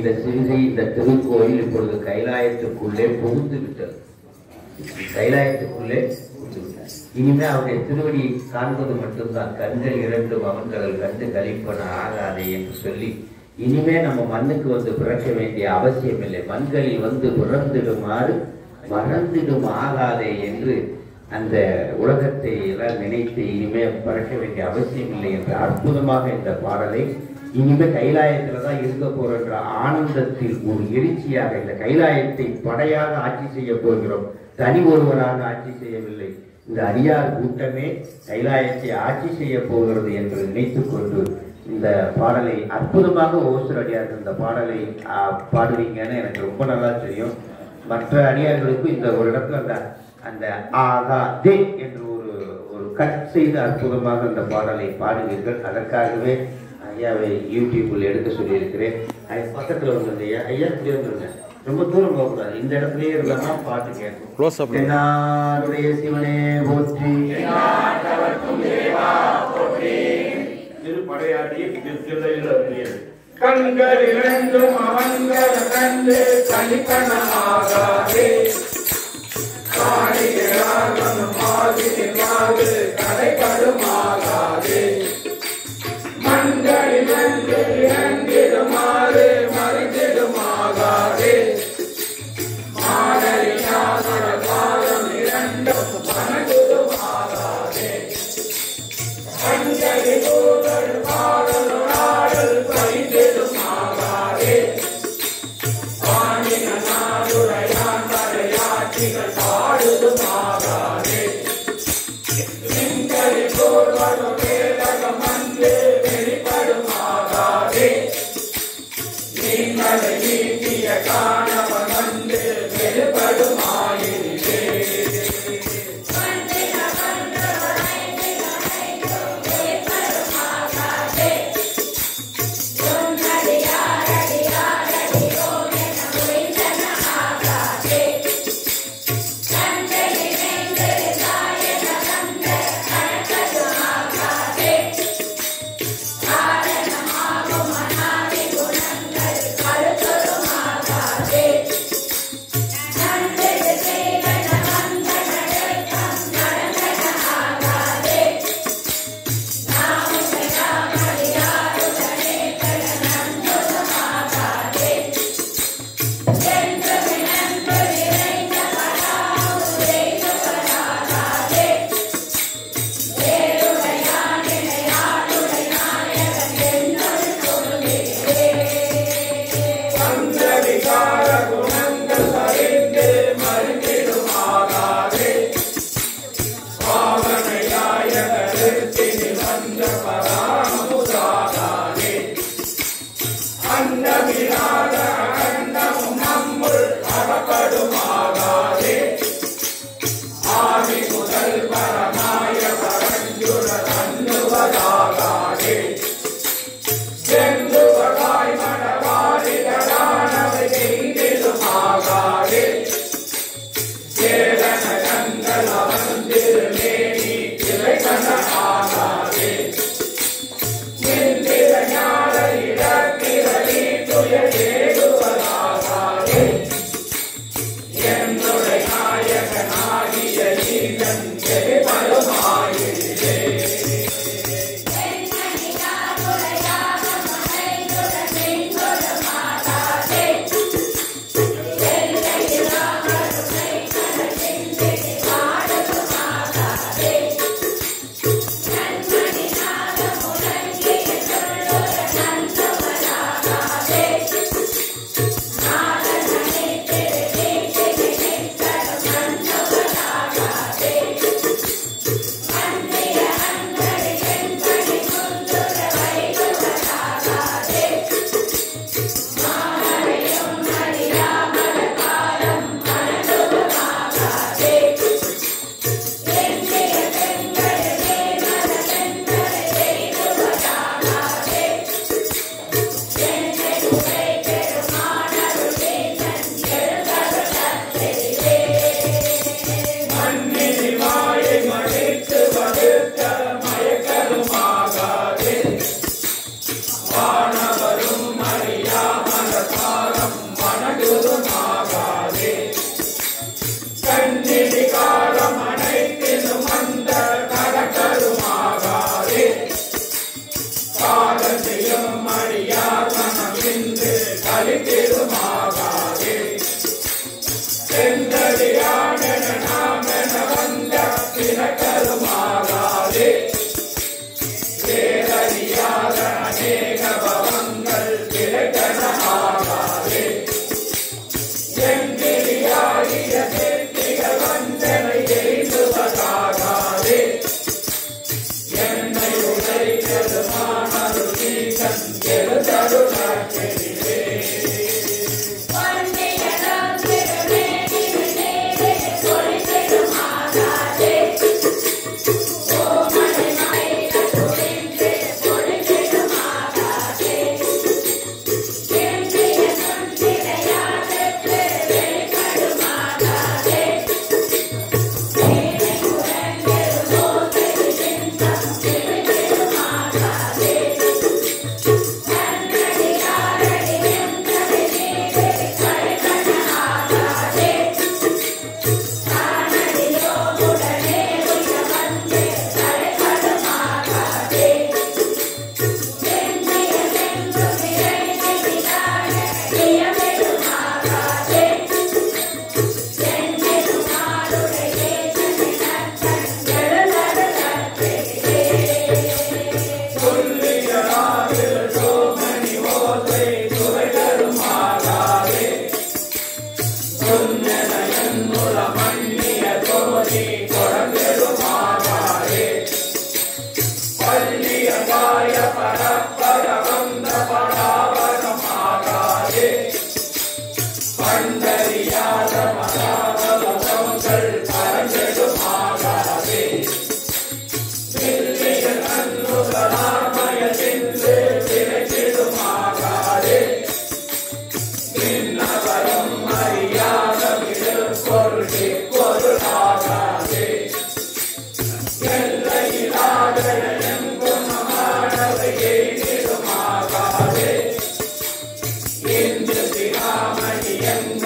இந்த சிறுகை இந்த திருக்கோயில் இப்பொழுது கைலாயத்துக்குள்ளே புகுந்து விட்டது கைலாயத்துக்குள்ளே புகுந்து விட்டது இனிமே அவருடைய திருவடியை காண்பது மட்டும்தான் கண்கள் இரண்டு அவன்கள் கண்டு கழிப்பன ஆகாதே என்று சொல்லி இனிமே நம்ம மண்ணுக்கு வந்து பிறக்க வேண்டிய அவசியம் இல்லை மண்களில் வந்து பிறந்திடுமாறு மறந்திடும் ஆகாதே என்று அந்த உலகத்தை எல்லாம் நினைத்து இனிமே பிறக்க வேண்டிய அவசியம் இல்லை என்ற அற்புதமாக இந்த பாடலை இனிமே கைலாயத்துல தான் இருக்க போறன்ற ஆனந்தத்தில் ஒரு எழுச்சியாக இந்த கைலாயத்தை படையாக ஆட்சி செய்ய போகிறோம் தனி ஒருவராக ஆட்சி செய்யவில்லை இந்த அடியார் கூட்டமே கைலாயத்தை ஆட்சி செய்ய போகிறது என்று நினைத்துக் கொண்டு இந்த பாடலை அற்புதமாக ஓசூர் அடியார்கள் இந்த பாடலை ஆ, பாடுவீங்கன்னு எனக்கு ரொம்ப நல்லா தெரியும் மற்ற அடியார்களுக்கும் இந்த ஒரு இடத்துல அந்த அந்த ஆகா தே என்று ஒரு ஒரு கட் செய்து அற்புதமாக அந்த பாடலை பாடுவீர்கள் அதற்காகவே ஐயாவை யூடியூப்பில் எடுக்க சொல்லியிருக்கிறேன் அது பக்கத்தில் வந்து ஐயா ஐயா இப்படி வந்துருங்க ரொம்ப தூரம் போகக்கூடாது இந்த இடத்துலயே இருந்தா பாட்டு கேட்கும் க்ளோஸ் அப் தென்னாடுடைய சிவனே போற்றி திருப்படையாடிய திருத்தில்லையில் அருளியது கண்கள் இரண்டும் அவங்கள் கண்டு கலிப்பணமாகாதே காணிகளாகணும் மாதிரின் வாழ்வு கடைப்படுமாகாதே மண்களில் வந்து இறங்கிடுமாறு மறைந்திடுமாகாதே மாடலியாக பாதம் இரண்டும் மனதுமாகாதே கண்களில் ஊழல் பாடல் நாடல் பைந்திடுமாகாதே பாணின நாடுடையான் வரையாட்சிகள் பாடுதுமாகாதே திங்களில் போர்வதும் வேதகம் வந்து வெளிப்படுமாகாதே நீங்களை நீட்டிய காணவன் வந்து வெளிப்படுமாயினே சந்தவிகார குணங்கள் அறிந்து மருந்திடுமாகாதே பாவனையாய கருத்தினில் வந்த பராமுதாகாதே அண்டமிராத அண்டமும் நம்முள் அகப்படுமாகாதே ஆதி முதல் பரமாய பரஞ்சுர தன்னுவதாகாதே செந்துவகாய் மடவாரிகளானவை எங்கிலுமாகாதே சேதன கண்கள் அவந்திருமேனி திரைக்கண ஆகாதே இந்திர ஞான இடத்திரளி துயரே பலித்திடுமாகாதே செந்தடியானென நாமென வந்த தினக்கருமாகாதே வேறறியாத அநேக பவங்கள் கிடைக்கணமாகாதே எந்திரியாகிய சிற்பிகள் வந்தனை எய்துவதாகாதே என்னை உடைத்தது மாணவர் சீசன் எழுதருளாற்றெரிவே என்